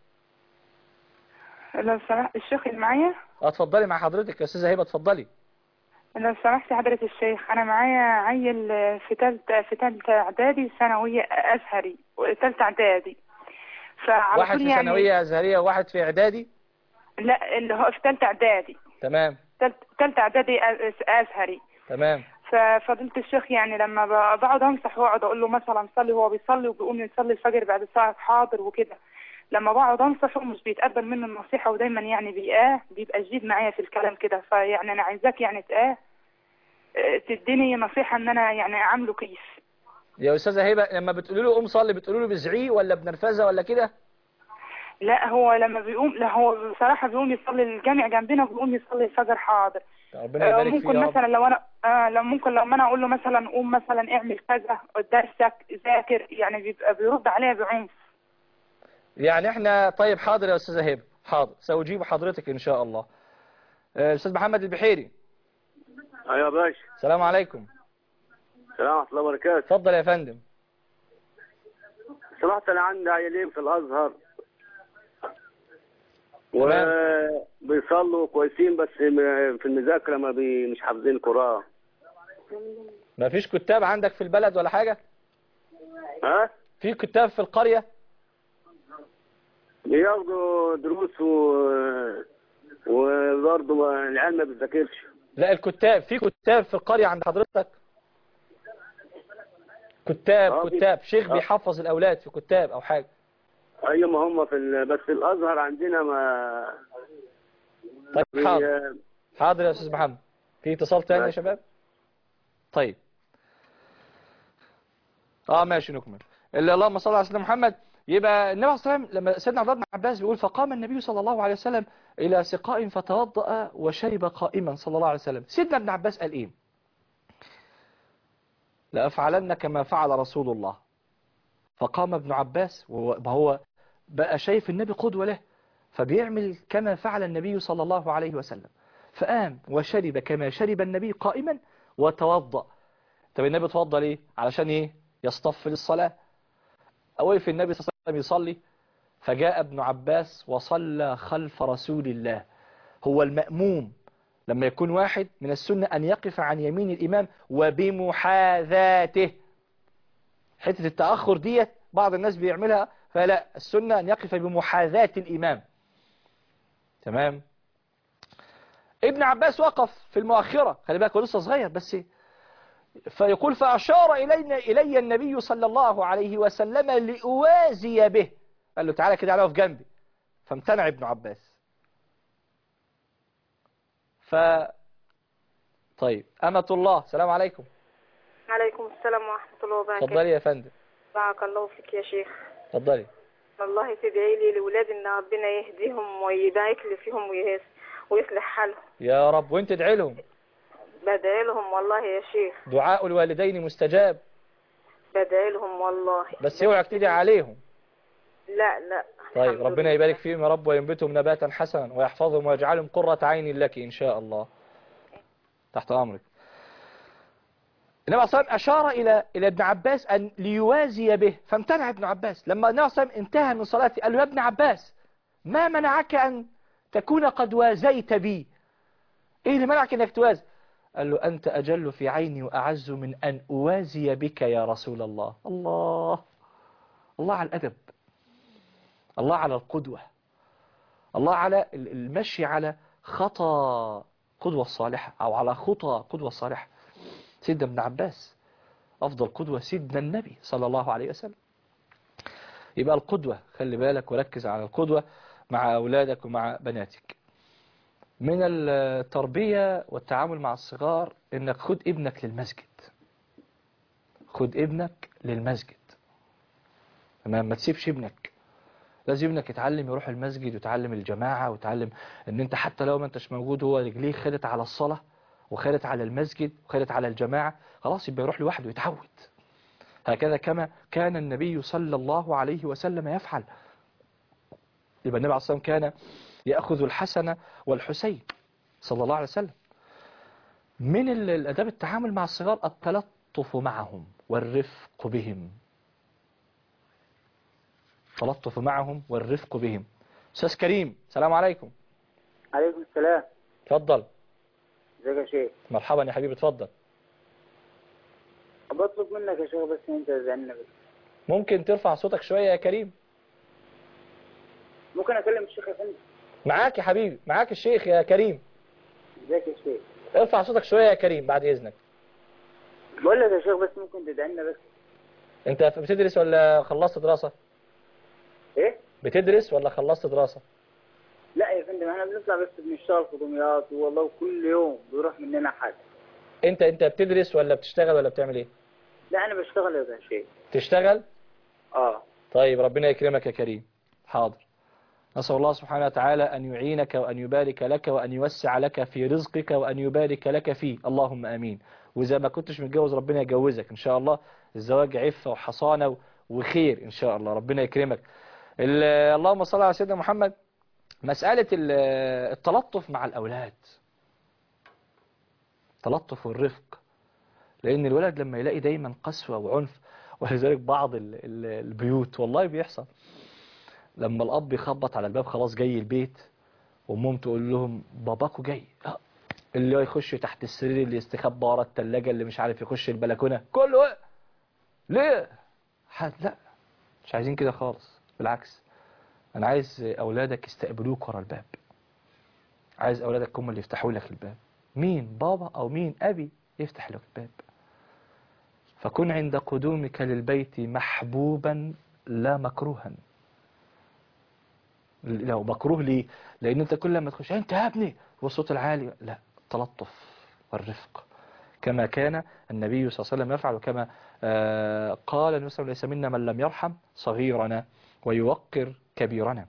لو سمحت الشيخ اللي معايا اه اتفضلي مع حضرتك يا استاذه هبه اتفضلي لو سمحت حضرة الشيخ أنا معايا عيل في تالتة في تالتة إعدادي ثانوية أزهري تالتة إعدادي فعلى واحد طول في ثانويه ازهريه وواحد في اعدادي لا اللي هو في تالتة إعدادي تمام تالت- تالتة إعدادي أز- أزهري تمام ففضيلة الشيخ يعني لما ب- بقعد أمسح وأقعد أقول له مثلا صلي هو بيصلي وبيقوم يصلي الفجر بعد ساعة حاضر وكده لما بقعد أنصحه مش بيتقبل منه النصيحة ودايما يعني بيقاه بيبقى شديد معايا في الكلام كده فيعني أنا عايزاك يعني تقاه اه، تديني نصيحة إن أنا يعني أعامله كيف يا استاذه هبه لما بتقولوا له قوم صلي بتقولوا له بزعيق ولا بنرفزه ولا كده لا هو لما بيقوم لا هو بصراحة بيقوم يصلي الجامع جنبنا وبيقوم يصلي الفجر حاضر ربنا آه، يبارك فيه ممكن يا رب مثلا لو انا آه لو ممكن لو ما انا اقول له مثلا قوم مثلا اعمل كذا درسك ذاكر يعني بيبقى بيرد عليا بعنف يعني احنا طيب حاضر يا استاذه هبه حاضر ساجيب حضرتك ان شاء الله آه، استاذ محمد البحيري ايوه يا باشا السلام عليكم السلام ورحمه الله وبركاته اتفضل يا فندم سمعت انا عندي عيلين في الازهر تمام. وبيصلوا كويسين بس م- في المذاكره ما بي مش حافظين القران ما فيش كتاب عندك في البلد ولا حاجة ها في كتاب في القرية بياخدوا دروس و وبرضه ما- العيال ما بتذاكرش لا الكتاب في كتاب في القرية عند حضرتك كتاب آه، في- كتاب شيخ آه. بيحفظ الأولاد في كتاب أو حاجة ايوه ما هم في ال... بس في الازهر عندنا ما طيب حاضر بي- حاضر يا أستاذ محمد في اتصال تاني يا ماشي. شباب طيب اه ماشي نكمل اللي اللهم صل على سيدنا محمد يبقى النبي صلى الله عليه وسلم لما سيدنا عبد الله بن عباس بيقول فقام النبي صلى الله عليه وسلم إلى سقاء فتوضأ وشرب قائما صلى الله عليه وسلم سيدنا ابن عباس قال إيه لأفعلن كما فعل رسول الله فقام ابن عباس وهو بقى شايف النبي قدوة له فبيعمل كما فعل النبي صلى الله عليه وسلم فقام وشرب كما شرب النبي قائما وتوضأ طب النبي توضأ ليه علشان ايه يصطف للصلاة وقف النبي صلى الله عليه وسلم يصلي فجاء ابن عباس وصلى خلف رسول الله هو المأموم لما يكون واحد من السنة أن يقف عن يمين الإمام وبمحاذاته حتة التأخر ديت بعض الناس بيعملها فلا السنة أن يقف بمحاذاة الإمام تمام ابن عباس وقف في المؤخرة خلي بالك هو لسه صغير بس فيقول فأشار إلينا إلي النبي صلى الله عليه وسلم لأوازي به قال له تعالى كده على في جنبي فامتنع ابن عباس ف طيب أمة الله السلام عليكم عليكم السلام ورحمة الله وبركاته اتفضلي يا فندم بارك الله فيك يا شيخ اتفضلي والله تدعي لي لولاد ان ربنا يهديهم ويبارك لي فيهم ويهس ويصلح حالهم يا رب وانت ادعي لهم بدعي لهم والله يا شيخ دعاء الوالدين مستجاب بدعي لهم والله بس اوعك تدعي عليهم لا لا طيب الحمد ربنا لله. يبارك فيهم يا رب وينبتهم نباتا حسنا ويحفظهم ويجعلهم قرة عين لك إن شاء الله تحت أمرك النبي صلى الله عليه وسلم أشار إلى إلى ابن عباس أن ليوازي به فامتنع ابن عباس لما النبي صلى الله عليه وسلم انتهى من صلاته قال له يا ابن عباس ما منعك أن تكون قد وازيت بي إيه اللي منعك أنك توازي قال له أنت أجل في عيني وأعز من أن أوازي بك يا رسول الله الله الله على الأدب الله على القدوة الله على ال- المشي على خطى قدوة الصالحة أو على خطى قدوة الصالحة سيدنا ابن عباس أفضل قدوة سيدنا النبي صلى الله عليه وسلم يبقى القدوة خلي بالك وركز على القدوة مع أولادك ومع بناتك من التربية والتعامل مع الصغار إنك خد ابنك للمسجد خد ابنك للمسجد تمام ما تسيبش ابنك لازم ابنك يتعلم يروح المسجد ويتعلم الجماعة ويتعلم ان انت حتى لو ما انتش موجود هو رجليه خدت على الصلاة وخدت على المسجد وخدت على الجماعة خلاص يبقى يروح لوحده يتعود هكذا كما كان النبي صلى الله عليه وسلم يفعل يبقى النبي عليه الصلاة والسلام كان يأخذ الحسن والحسين صلى الله عليه وسلم من ال- الأداب التعامل مع الصغار التلطف معهم والرفق بهم التلطف معهم والرفق بهم أستاذ كريم السلام عليكم عليكم السلام اتفضل ازيك يا شيخ مرحبا يا حبيبي اتفضل بطلب منك يا شيخ بس انت تزعلنا بس ممكن ترفع صوتك شوية يا كريم ممكن اكلم الشيخ يا فندم معاك يا حبيبي معاك الشيخ يا كريم ازيك يا شيخ ارفع صوتك شوية يا كريم بعد إذنك بقول لك يا شيخ بس ممكن تدعينا بس انت بتدرس ولا خلصت دراسة ايه بتدرس ولا خلصت دراسة لا يا فندم احنا بنطلع بس بنشتغل في دمياط والله كل يوم بيروح مننا حاجه انت انت بتدرس ولا بتشتغل ولا بتعمل ايه لا انا بشتغل يا شيخ تشتغل اه طيب ربنا يكرمك يا كريم حاضر نسأل الله سبحانه وتعالى أن يعينك وأن يبارك لك وأن يوسع لك في رزقك وأن يبارك لك فيه اللهم أمين وإذا ما كنتش متجوز ربنا يجوزك إن شاء الله الزواج عفة وحصانة وخير إن شاء الله ربنا يكرمك ال- اللهم صل على سيدنا محمد مسألة ال- التلطف مع الأولاد التلطف والرفق لأن الولد لما يلاقي دايما قسوة وعنف ولذلك بعض ال- ال- البيوت والله بيحصل لما الأب يخبط على الباب خلاص جاي البيت وأمهم تقول لهم باباكو جاي آه. اللي هو يخش تحت السرير اللي يستخبى ورا التلاجة اللي مش عارف يخش البلكونة كله إيه؟ ليه حد لا مش عايزين كده خالص بالعكس أنا عايز أولادك يستقبلوك ورا الباب عايز أولادك هم اللي يفتحوا لك الباب مين بابا أو مين أبي يفتح لك الباب فكن عند قدومك للبيت محبوبا لا مكروها لو مكروه ليه لان انت كل ما تخش انت يا ابني والصوت العالي لا التلطف والرفق كما كان النبي صلى الله عليه وسلم يفعل وكما آه، قال النبي صلى الله عليه وسلم ليس منا من لم يرحم صغيرنا ويوقر كبيرنا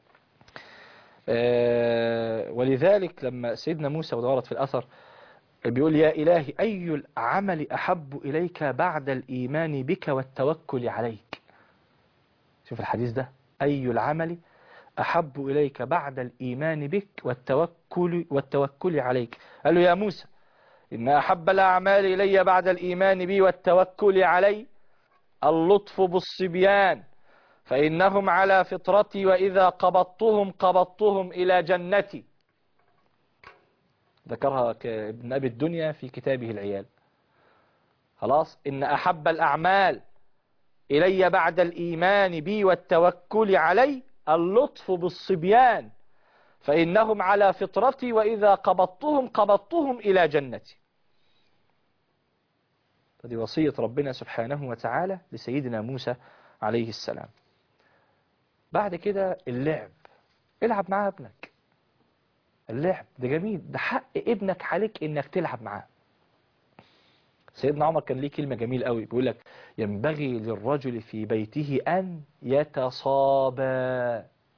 آه، ولذلك لما سيدنا موسى ودورت في الأثر بيقول يا إلهي أي العمل أحب إليك بعد الإيمان بك والتوكل عليك شوف الحديث ده أي العمل أحب إليك بعد الإيمان بك والتوكل, والتوكل عليك قال له يا موسى إن أحب الأعمال إلي بعد الإيمان بي والتوكل علي اللطف بالصبيان فإنهم على فطرتي وإذا قبضتهم قبضتهم إلى جنتي ذكرها ك- ابن أبي الدنيا في كتابه العيال خلاص إن أحب الأعمال إلي بعد الإيمان بي والتوكل علي اللطف بالصبيان فإنهم على فطرتي وإذا قبضتهم قبضتهم إلى جنتي هذه وصية ربنا سبحانه وتعالى لسيدنا موسى عليه السلام بعد كده اللعب العب مع ابنك اللعب ده جميل ده حق ابنك عليك انك تلعب معاه سيدنا عمر كان ليه كلمة جميل قوي بيقول لك ينبغي للرجل في بيته أن يتصابى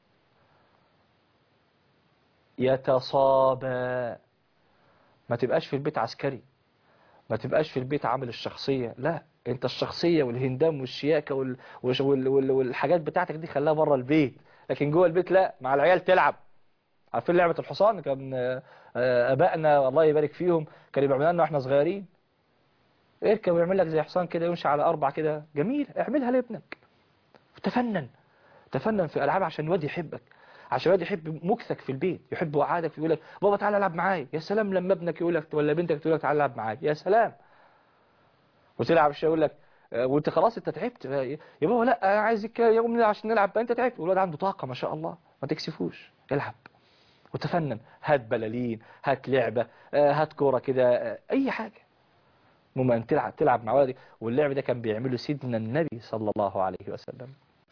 يتصابى ما تبقاش في البيت عسكري ما تبقاش في البيت عامل الشخصية لا انت الشخصية والهندام والشياكة وال... وال... وال... والحاجات بتاعتك دي خلاها بره البيت لكن جوه البيت لا مع العيال تلعب عارفين لعبة الحصان كان آه، آه، ابائنا الله يبارك فيهم كانوا بيعملوها لنا واحنا صغيرين اركب ويعمل لك زي حصان كده يمشي على اربع كده جميل اعملها لابنك تفنن تفنن في الالعاب عشان الواد يحبك عشان الواد يحب مكثك في البيت يحب وقعدك يقول لك بابا تعالى العب معايا يا سلام لما ابنك يقول لك ولا بنتك تقول لك تعالى العب معايا يا سلام وتلعب شويه يقول لك آه، وانت خلاص انت تعبت يا بابا لا انا عايزك يوم نلعب عشان نلعب بقى انت تعبت والواد عنده طاقه ما شاء الله ما تكسفوش العب وتفنن هات بلالين هات لعبه آه، هات كوره كده آه، اي حاجه المهم ان تلعب تلعب مع ولدك واللعب ده كان بيعمله سيدنا النبي صلى الله عليه وسلم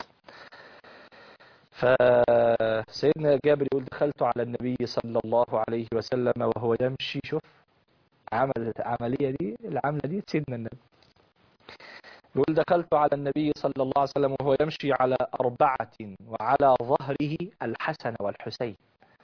فسيدنا جابر يقول دخلت على النبي صلى الله عليه وسلم وهو يمشي شوف عمل العملية دي العملة دي سيدنا النبي يقول دخلت على النبي صلى الله عليه وسلم وهو يمشي على أربعة وعلى ظهره الحسن والحسين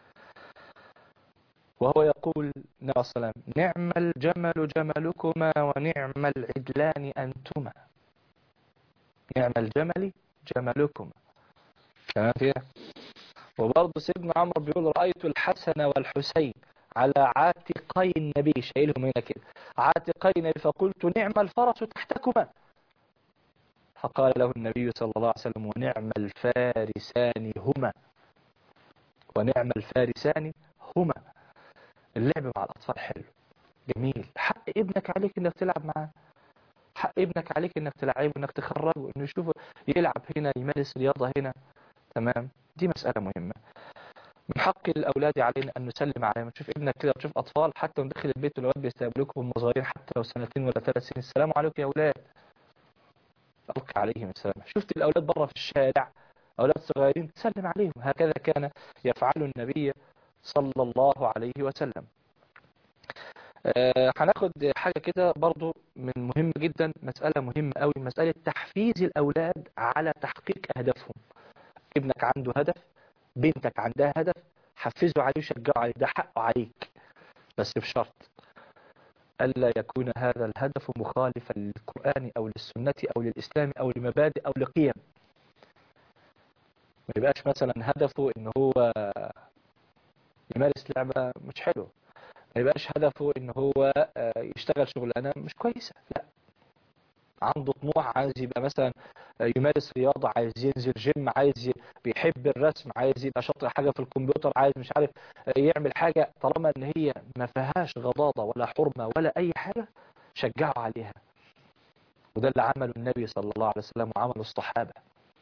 وهو يقول نبي صلى الله عليه وسلم نعم الجمل جملكما ونعم العدلان أنتما نعم الجمل جملكما تمام كده وبرضه سيدنا عمرو بيقول رأيت الحسن والحسين على عاتقي النبي شايلهم هنا كده عاتقي النبي فقلت نعم الفرس تحتكما فقال له النبي صلى الله عليه وسلم ونعم الفارسان هما ونعم الفارسان هما اللعب مع الأطفال حلو جميل حق ابنك عليك انك تلعب معاه حق ابنك عليك انك تلعبه انك تخرجه انه يشوفه يلعب هنا يمارس رياضة هنا تمام دي مسألة مهمة من حق الأولاد علينا أن نسلم عليهم تشوف ابنك كده وتشوف أطفال حتى ندخل البيت والأولاد بيستقبلوكم وهم صغيرين حتى لو سنتين ولا ثلاث سنين السلام عليكم يا أولاد ألقى عليهم السلام شفت الأولاد برا في الشارع أولاد صغيرين تسلم عليهم هكذا كان يفعل النبي صلى الله عليه وسلم آه، هناخد حاجة كده برضو من مهم جدا مسألة مهمة قوي مسألة تحفيز الأولاد على تحقيق أهدافهم ابنك عنده هدف بنتك عندها هدف حفزه عليه وشجعه عليه ده حقه عليك بس بشرط ألا يكون هذا الهدف مخالفا للقرآن أو للسنة أو للإسلام أو لمبادئ أو لقيم ما يبقاش مثلا هدفه إن هو يمارس لعبة مش حلوة ما يبقاش هدفه إن هو آه، يشتغل شغلانة مش كويسة لا عنده طموح عايز يبقى مثلا يمارس رياضة عايز ينزل جيم عايز ي- بيحب الرسم عايز يبقى شاطر حاجة في الكمبيوتر عايز مش عارف يعمل حاجة طالما ان هي ما فيهاش غضاضة ولا حرمة ولا اي حاجة شجعه عليها وده اللي عمله النبي صلى الله عليه وسلم وعمله الصحابة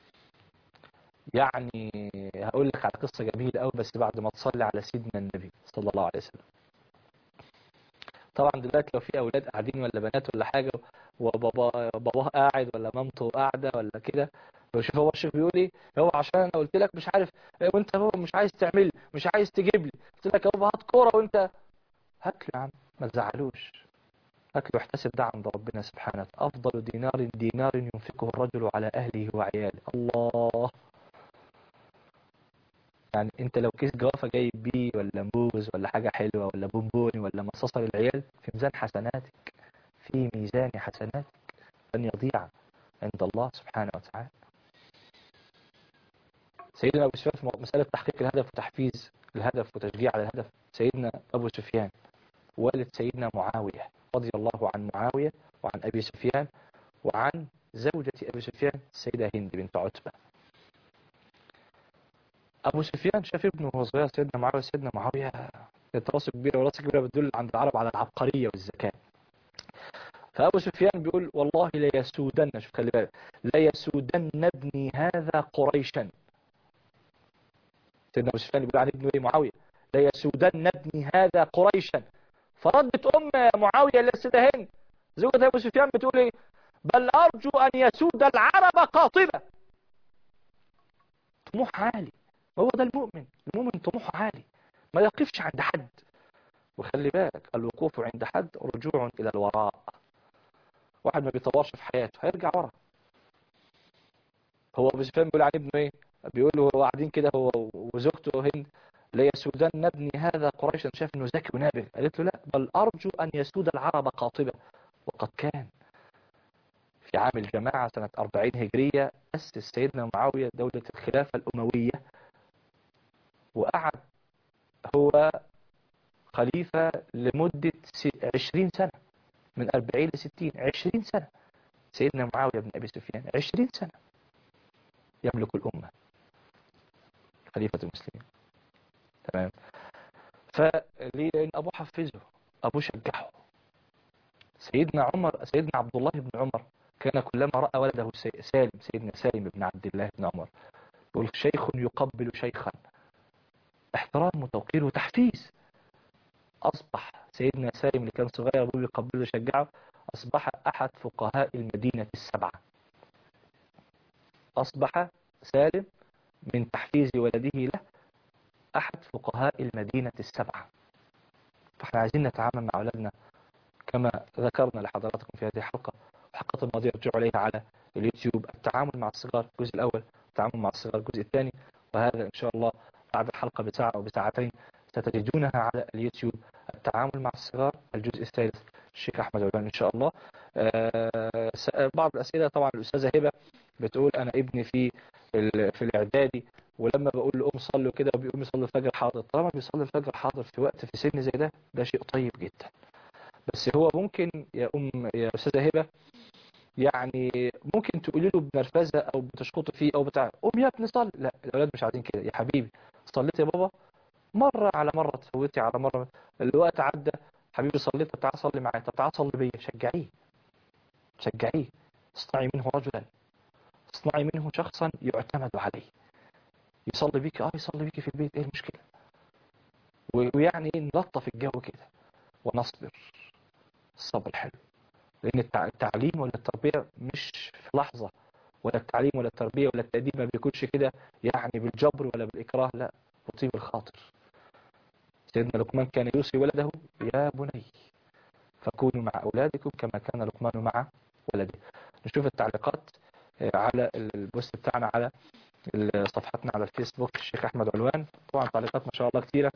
يعني هقول لك على قصة جميلة قوي بس بعد ما تصلي على سيدنا النبي صلى الله عليه وسلم طبعا دلوقتي لو في اولاد قاعدين ولا بنات ولا حاجة وبابا باباه قاعد ولا مامته قاعدة ولا كده وشوف هو الشيخ بيقول ايه هو عشان انا قلت لك مش عارف إيه وانت هو مش عايز تعمل مش عايز تجيب لي قلت لك يا بابا هات كوره وانت هات له يا عم ما تزعلوش هات له احتسب ده عند ربنا سبحانه افضل دينار دينار ينفقه الرجل على اهله وعياله الله يعني انت لو كيس جوافه جايب بيه ولا موز ولا حاجه حلوه ولا بونبوني ولا مصاصه للعيال في ميزان حسناتك في ميزان حسناتك لن يضيع عند الله سبحانه وتعالى سيدنا ابو سفيان في مساله تحقيق الهدف وتحفيز الهدف وتشجيع على الهدف سيدنا ابو سفيان والد سيدنا معاويه رضي الله عن معاويه وعن ابي سفيان وعن زوجة أبي سفيان السيدة هند بنت عتبة أبو سفيان شاف ابنه وهو صغير سيدنا معاوية سيدنا معاوية كانت راسه كبيرة وراسه كبيرة بتدل عند العرب على العبقرية والذكاء فأبو سفيان بيقول والله لا يسودن شوف خلي بالك لا يسودن ابني هذا قريشا سيدنا أبو سفيان بيقول عن ابنه إيه معاوية لا يسودن ابني هذا قريشا فردت أم معاوية للسيدة هند زوجة أبو سفيان بتقول إيه بل أرجو أن يسود العرب قاطبة طموح عالي هو ده المؤمن المؤمن طموحه عالي ما يقفش عند حد وخلي بالك الوقوف عند حد رجوع إلى الوراء واحد ما بيطورش في حياته هيرجع ورا هو ابو سفيان بيقول عن ابنه ايه بيقول له هو قاعدين كده هو وزوجته هند لا يسودن ابني هذا قريشا شاف انه ذكي ونابه قالت له لا بل ارجو ان يسود العرب قاطبه وقد كان في عام الجماعة سنة 40 هجرية أسس سيدنا معاوية دولة الخلافة الأموية وقعد هو خليفة لمدة 20 سنة من 40 ل 60 20 سنة سيدنا معاوية بن أبي سفيان 20 سنة يملك الأمة خليفة المسلمين تمام فليه لأن أبوه حفزه أبوه شجعه سيدنا عمر سيدنا عبد الله بن عمر كان كلما رأى ولده سالم سيدنا سالم بن عبد الله بن عمر يقول شيخ يقبل شيخا احترام وتوقير وتحفيز أصبح سيدنا سالم اللي كان صغير أبوه يقبله ويشجعه أصبح أحد فقهاء المدينة السبعة أصبح سالم من تحفيز ولده له أحد فقهاء المدينة السبعة فاحنا عايزين نتعامل مع أولادنا كما ذكرنا لحضراتكم في هذه الحلقة الحلقة الماضية رجعوا عليها على اليوتيوب التعامل مع الصغار الجزء الأول التعامل مع الصغار الجزء الثاني وهذا إن شاء الله بعد الحلقة بساعة أو بساعتين ستجدونها على اليوتيوب التعامل مع الصغار الجزء الثالث الشيخ أحمد عبان إن شاء الله آه بعض الأسئلة طبعا الأستاذة هبة بتقول أنا ابني في في الإعدادي ولما بقول له قوم صلي كده وبيقوم يصلي الفجر حاضر طالما بيصلي الفجر حاضر في وقت في سن زي ده ده شيء طيب جدا بس هو ممكن يا أم يا أستاذة هبة يعني ممكن تقولي له بنرفزة أو بتشخطي فيه أو بتاع قوم يا ابني صلي لا الأولاد مش عايزين كده يا حبيبي صليت يا بابا مرة على مرة تفوتي على مرة الوقت عدى حبيبي صليت طب تعالى صلي معايا طب تعالى صلي بيا شجعيه شجعيه اصنعي منه رجلا اصنعي منه شخصا يعتمد عليه يصلي بيك اه يصلي بيك في البيت ايه المشكلة ويعني نلطف الجو كده ونصبر الصبر حلو لأن التعليم ولا التربية مش في لحظة ولا التعليم ولا التربية ولا التأديب ما بيكونش كده يعني بالجبر ولا بالإكراه لا بطيب الخاطر سيدنا لقمان كان يوصي ولده يا بني فكونوا مع أولادكم كما كان لقمان مع ولده نشوف التعليقات على البوست بتاعنا على صفحتنا على الفيسبوك الشيخ أحمد علوان طبعا تعليقات ما شاء الله كثيرة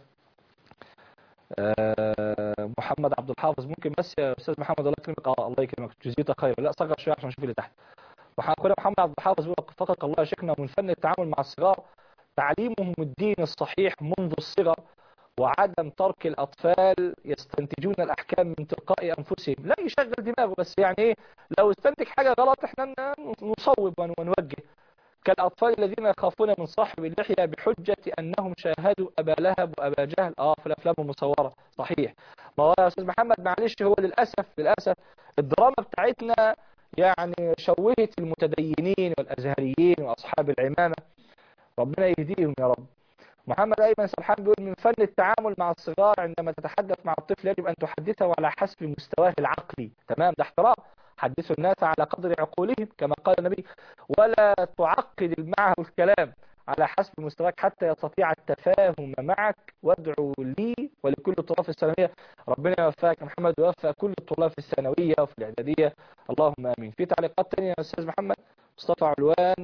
محمد عبد الحافظ ممكن بس يا استاذ محمد الله يكرمك اه الله يكرمك جزيتك خير لا صغر شويه عشان نشوف اللي تحت وحنا محمد عبد الحافظ بيقول فقط الله يا شيخنا من فن التعامل مع الصغار تعليمهم الدين الصحيح منذ الصغر وعدم ترك الأطفال يستنتجون الأحكام من تلقاء أنفسهم لا يشغل دماغه بس يعني إيه لو استنتج حاجة غلط إحنا نصوب ونوجه كالأطفال الذين يخافون من صاحب اللحية بحجة أنهم شاهدوا أبا لهب وأبا جهل آه في الأفلام المصورة صحيح ما هو يا أستاذ محمد معلش هو للأسف للأسف الدراما بتاعتنا يعني شوهت المتدينين والأزهريين وأصحاب العمامة ربنا يهديهم يا رب محمد أيمن سرحان بيقول من فن التعامل مع الصغار عندما تتحدث مع الطفل يجب أن تحدثه على حسب مستواه العقلي تمام ده احترام حدثوا الناس على قدر عقولهم كما قال النبي ولا تعقد معه الكلام على حسب مستواك حتى يستطيع التفاهم معك وادعو لي ولكل الطلاب في الثانوية ربنا يوفقك يا محمد ويوفق كل الطلاب في الثانوية وفي الإعدادية اللهم آمين في تعليقات تانية يا أستاذ محمد مصطفى علوان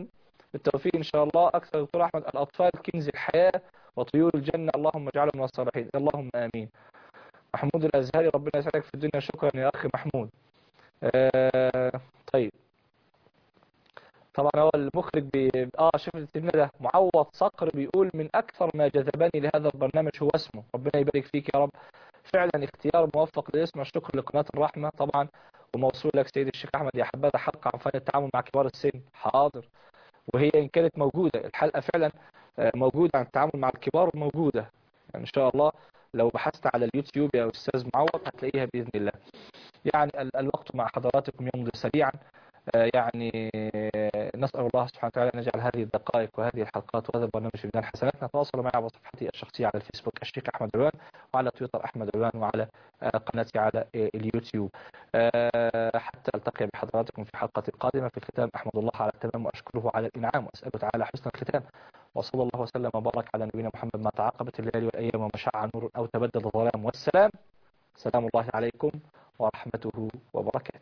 بالتوفيق إن شاء الله أكثر دكتور أحمد الأطفال كنز الحياة وطيور الجنة اللهم اجعلهم من الصالحين اللهم آمين محمود الأزهري ربنا يسعدك في الدنيا شكرا يا أخي محمود آه طيب طبعا هو المخرج بي... اه شوف التلميذ ده معوض صقر بيقول من اكثر ما جذبني لهذا البرنامج هو اسمه ربنا يبارك فيك يا رب فعلا اختيار موفق لاسم الشكر لقناة الرحمة طبعا وموصول لك سيدي الشيخ احمد يا حبذا حق عن فن التعامل مع كبار السن حاضر وهي ان كانت موجودة الحلقة فعلا آه، موجودة عن التعامل مع الكبار موجودة يعني ان شاء الله لو بحثت على اليوتيوب يا استاذ معوض هتلاقيها باذن الله يعني ال- الوقت مع حضراتكم يمضي سريعا آه، يعني آه، نسأل الله سبحانه وتعالى أن يجعل هذه الدقائق وهذه الحلقات وهذا البرنامج في ميزان حسناتنا تواصلوا معي على صفحتي الشخصية على الفيسبوك الشيخ أحمد علوان وعلى تويتر أحمد علوان وعلى آه، قناتي على آه، اليوتيوب آه، حتى ألتقي بحضراتكم في حلقة قادمة في الختام أحمد الله على التمام وأشكره على الإنعام وأسأله تعالى حسن الختام وصلى الله وسلم وبارك على نبينا محمد ما تعاقبت الليالي والأيام وما شاع نور أو تبدل الظلام والسلام سلام الله عليكم ورحمته وبركاته